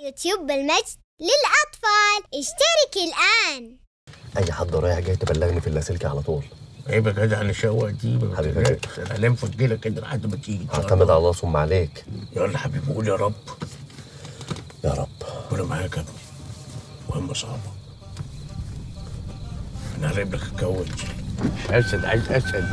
يوتيوب بالمجد للأطفال اشترك الآن اي حد رايح جاي تبلغني في اللاسلكي على طول عيب يا جدع انا شوق دي ما حبيبي بتفرقش. انا هنام فجيلة كده لحد ما تيجي إن شاء اعتمد الله. على الله ثم عليك يلا حبيبي قول يا رب يا رب وانا معاك يا ابني مهمة صعبة انا هريب لك الجو دي اسد عايز اسد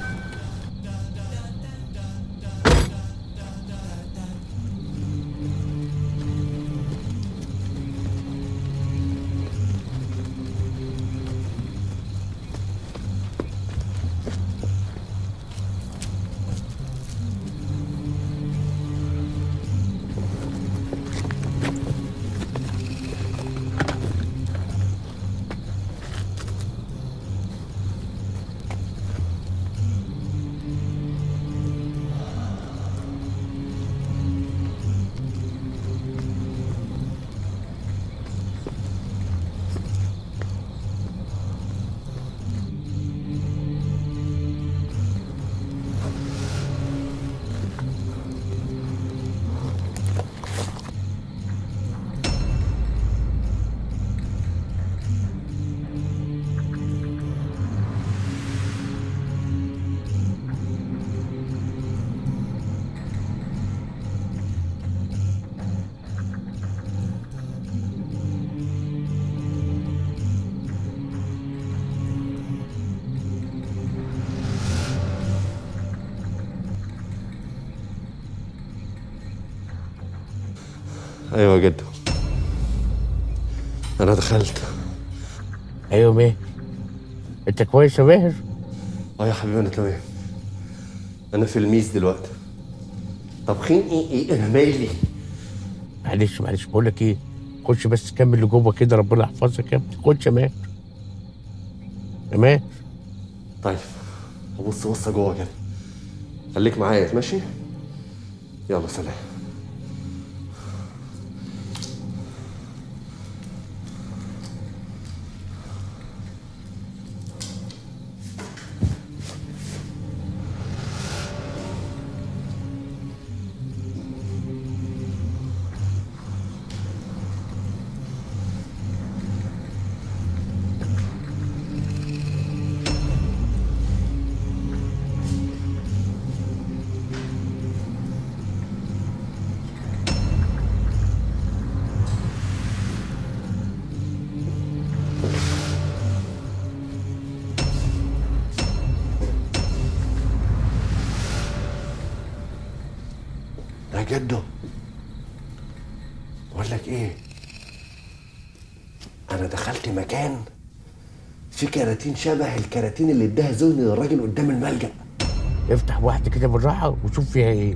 ايوه يا جدو انا دخلت ايوه ماهر انت كويس يا ماهر اه يا حبيبي انا تمام انا في الميز دلوقتي طبخين ايه ايه انا مالي معلش معلش بقول لك ايه خش بس كمل لجوه كده ربنا يحفظك يا ابني خش يا ماهر يا ماهر طيب ابص بصه جوه كده خليك معايا ماشي يلا سلام يا جدو بقول لك ايه انا دخلت مكان في كراتين شبه الكراتين اللي اداها زوني للراجل قدام الملجأ افتح واحده كده بالراحه وشوف فيها ايه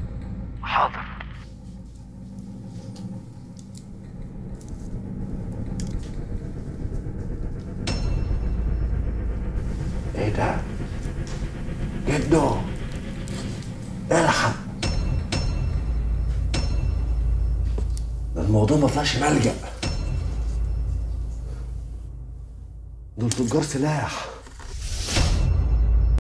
ايه ده جدو الحق ده الموضوع ما طلعش ملجأ دول تجار سلاح